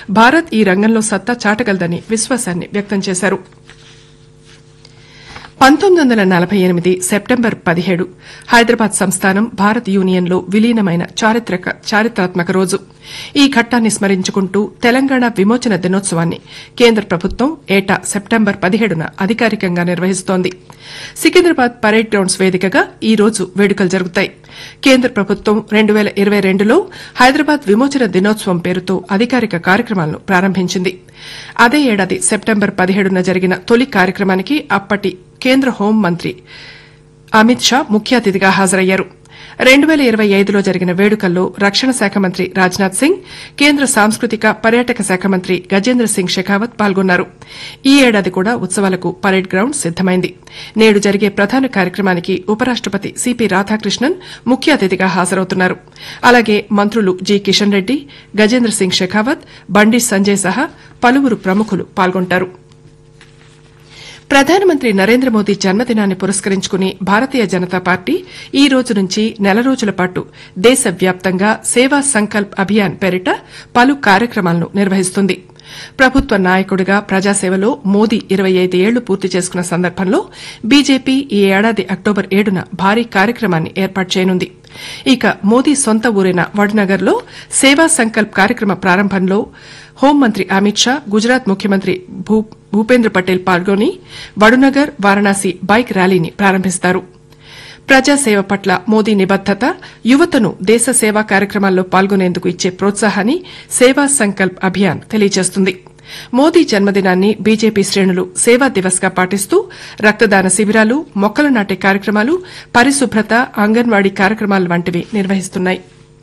భారత్ ఈ రంగంలో సత్తా చాటగలదని విశ్వాసాన్ని వ్యక్తం చేశారు పంతొమ్మిది వందల నలభై ఎనిమిది సెప్టెంబర్ పదిహేడు హైదరాబాద్ సంస్థానం భారత్ యూనియన్లో విలీనమైన చారిత్రక చారిత్రాత్మక రోజు ఈ ఘట్టాన్ని స్మరించుకుంటూ తెలంగాణ విమోచన దినోత్సవాన్ని కేంద్ర ప్రభుత్వం ఏటా సెప్టెంబర్ పదిహేడున అధికారికంగా నిర్వహిస్తోంది సికింద్రాబాద్ పరేడ్ గ్రౌండ్స్ వేదికగా ఈ రోజు వేడుకలు జరుగుతాయి కేంద్ర ప్రభుత్వం రెండు పేల ఇరవై రెండులో హైదరాబాద్ విమోచన దినోత్సవం పేరుతో అధికారిక కార్యక్రమాలను ప్రారంభించింది అదే ఏడాది సెప్టెంబర్ పదిహేడున జరిగిన తొలి కార్యక్రమానికి అప్పటి కేంద్ర హోంమంత్రి అమిత్ షా ముఖ్య అతిథిగా హాజరయ్యారు రెండు పేల ఇరవై ఐదులో జరిగిన వేడుకల్లో రక్షణ శాఖ మంత్రి రాజ్నాథ్ సింగ్ కేంద్ర సాంస్కృతిక పర్యాటక శాఖ మంత్రి గజేంద్ర సింగ్ షెకావత్ పాల్గొన్నారు ఈ ఏడాది కూడా ఉత్సవాలకు పరేడ్ గ్రౌండ్ సిద్దమైంది నేడు జరిగే ప్రధాన కార్యక్రమానికి ఉపరాష్టపతి సిపి రాధాకృష్ణన్ ముఖ్య అతిథిగా హాజరవుతున్నారు అలాగే మంత్రులు జి కిషన్ రెడ్డి గజేంద్ర సింగ్ షెకావత్ బండి సంజయ్ సహా పలువురు ప్రముఖులు పాల్గొంటారు ప్రధానమంత్రి నరేంద్ర మోదీ జన్మదినాన్ని పురస్కరించుకుని భారతీయ జనతా పార్టీ ఈ రోజు నుంచి నెల రోజుల పాటు దేశవ్యాప్తంగా సేవా సంకల్ప్ అభియాన్ పేరిట పలు కార్యక్రమాలను నిర్వహిస్తుంది ప్రభుత్వ నాయకుడిగా ప్రజాసేవలో మోదీ ఇరవై ఐదు ఏళ్లు పూర్తి చేసుకున్న సందర్భంలో బీజేపీ ఈ ఏడాది అక్టోబర్ ఏడున భారీ కార్యక్రమాన్ని ఏర్పాటు చేయనుంది ఇక మోదీ సొంత ఊరైన వడ్నగర్లో సేవా సంకల్ప్ కార్యక్రమ ప్రారంభంలో హోంమంత్రి అమిత్ షా గుజరాత్ ముఖ్యమంత్రి భూపేంద్ర పటేల్ పాల్గొని వడునగర్ వారణాసి బైక్ ర్యాలీని ప్రారంభిస్తారు ప్రజాసేవ పట్ల మోదీ నిబద్దత యువతను దేశ సేవా కార్యక్రమాల్లో పాల్గొనేందుకు ఇచ్చే ప్రోత్సాహాన్ని సేవా సంకల్ప్ అభియాన్ తెలియజేస్తుంది మోదీ జన్మదినాన్ని బీజేపీ శ్రేణులు సేవా దివస్ గా పాటిస్తూ రక్తదాన శిబిరాలు మొక్కలు నాటే కార్యక్రమాలు పరిశుభ్రత అంగన్వాడీ కార్యక్రమాలు వంటివి నిర్వహిస్తున్నాయి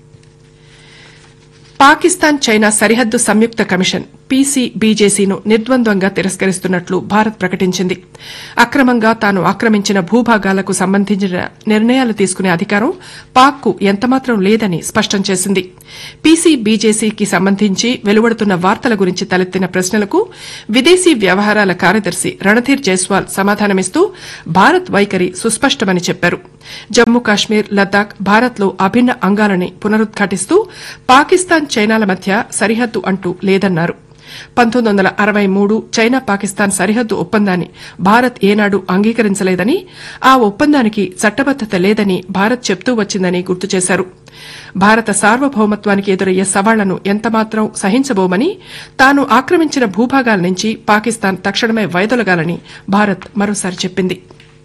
పాకిస్తాన్ చైనా సరిహద్దు సంయుక్త కమిషన్ పీసీబీజేసీను నిర్ద్వంద్వంగా తిరస్కరిస్తున్నట్లు భారత్ ప్రకటించింది అక్రమంగా తాను ఆక్రమించిన భూభాగాలకు సంబంధించిన నిర్ణయాలు తీసుకునే అధికారం పాక్కు ఎంతమాత్రం లేదని స్పష్టం చేసింది పీసీబీజేసీకి సంబంధించి వెలువడుతున్న వార్తల గురించి తలెత్తిన ప్రశ్నలకు విదేశీ వ్యవహారాల కార్యదర్శి రణధీర్ జైస్వాల్ సమాధానమిస్తూ భారత్ వైఖరి సుస్పష్టమని చెప్పారు జమ్మూ కాశ్మీర్ లద్దాఖ్ భారత్లో అభిన్న అంగాలని పునరుద్ఘాటిస్తూ పాకిస్తాన్ చైనాల మధ్య సరిహద్దు అంటూ లేదన్నారు పంతొమ్మిది వందల అరవై మూడు చైనా పాకిస్తాన్ సరిహద్దు ఒప్పందాన్ని భారత్ ఏనాడు అంగీకరించలేదని ఆ ఒప్పందానికి చట్టబద్దత లేదని భారత్ చెప్తూ వచ్చిందని గుర్తు చేశారు భారత సార్వభౌమత్వానికి ఎదురయ్యే సవాళ్లను ఎంతమాత్రం సహించబోమని తాను ఆక్రమించిన భూభాగాల నుంచి పాకిస్తాన్ తక్షణమే వైదొలగాలని భారత్ మరోసారి చెప్పింది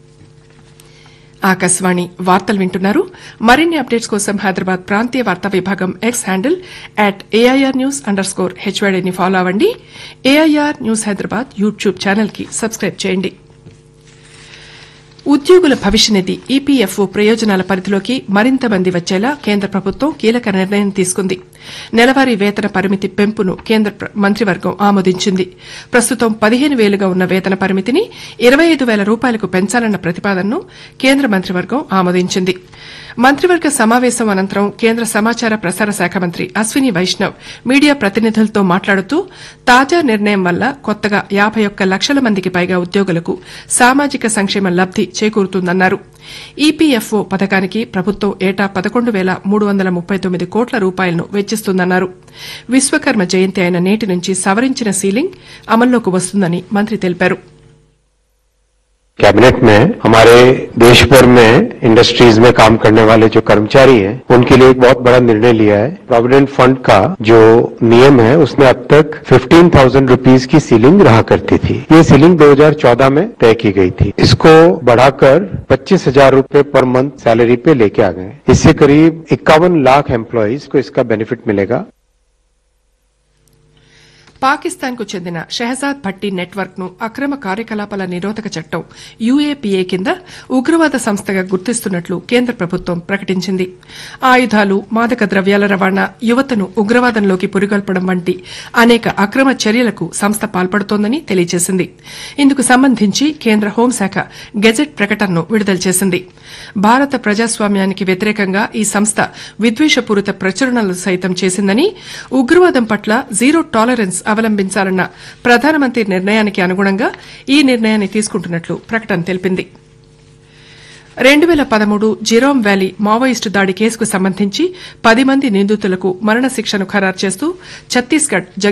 ఆకాశవాణి వార్తలు వింటున్నారు మరిన్ని అప్డేట్స్ కోసం హైదరాబాద్ ప్రాంతీయ వార్తా విభాగం X handle at AIR news underscore హెచ్వైడీని ఫాలో అవ్వండి AIR news Hyderabad YouTube channel కి సబ్స్క్రైబ్ చేయండి ఉద్యోగుల భవిష్య నిధి ఈపీఎఫ్ఓ ప్రయోజనాల పరిధిలోకి మరింత మంది వచ్చేలా కేంద్ర ప్రభుత్వం కీలక నిర్ణయం తీసుకుంది నెలవారీ వేతన పరిమితి పెంపును కేంద్ర మంత్రివర్గం ఆమోదించింది ప్రస్తుతం పదిహేను వేలుగా ఉన్న వేతన పరిమితిని ఇరవై ఐదు వేల రూపాయలకు పెంచాలన్న ప్రతిపాదనను కేంద్ర మంత్రివర్గం ఆమోదించింది మంత్రివర్గ సమావేశం అనంతరం కేంద్ర సమాచార ప్రసార శాఖ మంత్రి అశ్విని వైష్ణవ్ మీడియా ప్రతినిధులతో మాట్లాడుతూ తాజా నిర్ణయం వల్ల కొత్తగా యాబై ఒక్క లక్షల మందికి పైగా ఉద్యోగులకు సామాజిక సంక్షేమ లబ్ది చేకూరుతుందన్నారు ఈపీఎఫ్ఓ పథకానికి ప్రభుత్వం ఏటా పదకొండు వేల మూడు వందల ముప్పై తొమ్మిది కోట్ల రూపాయలను వెచ్చిస్తుందన్నారు విశ్వకర్మ జయంతి అయిన నేటి నుంచి సవరించిన సీలింగ్ అమల్లోకి వస్తుందని మంత్రి తెలిపారు कैबिनेट में हमारे देश भर में इंडस्ट्रीज में काम करने वाले जो कर्मचारी हैं उनके लिए एक बहुत बड़ा निर्णय लिया है प्रोविडेंट फंड का जो नियम है उसमें अब तक फिफ्टीन थाउजेंड रुपीज की सीलिंग रहा करती थी ये सीलिंग 2014 में तय की गई थी इसको बढ़ाकर पच्चीस हजार रूपये पर मंथ सैलरी पे लेके आ गए इससे करीब इक्यावन लाख एम्प्लॉयज को इसका बेनिफिट मिलेगा పాకిస్తాన్ కు చెందిన షెహజాద్ భట్టి నెట్వర్క్ ను అక్రమ కార్యకలాపాల నిరోధక చట్టం యూఏపీఏ కింద ఉగ్రవాద సంస్థగా గుర్తిస్తున్నట్లు కేంద్ర ప్రభుత్వం ప్రకటించింది ఆయుధాలు మాదక ద్రవ్యాల రవాణా యువతను ఉగ్రవాదంలోకి పురిగొల్పడం వంటి అనేక అక్రమ చర్యలకు సంస్థ పాల్పడుతోందని తెలియజేసింది ఇందుకు సంబంధించి కేంద్ర హోంశాఖ గెజెట్ ప్రకటనను విడుదల చేసింది భారత ప్రజాస్వామ్యానికి వ్యతిరేకంగా ఈ సంస్థ విద్వేషపూరిత ప్రచురణలు సైతం చేసిందని ఉగ్రవాదం పట్ల జీరో టాలరెన్స్ అవలంబించాలన్న ప్రధానమంత్రి నిర్ణయానికి అనుగుణంగా ఈ నిర్ణయాన్ని తీసుకుంటున్నట్లు ప్రకటన తెలిపింది రెండు పేల పదమూడు జిరోమ్ వ్యాలీ మావోయిస్టు దాడి కేసుకు సంబంధించి పది మంది నిందితులకు మరణశిక్షను ఖరారు చేస్తూ ఛత్తీస్గఢ్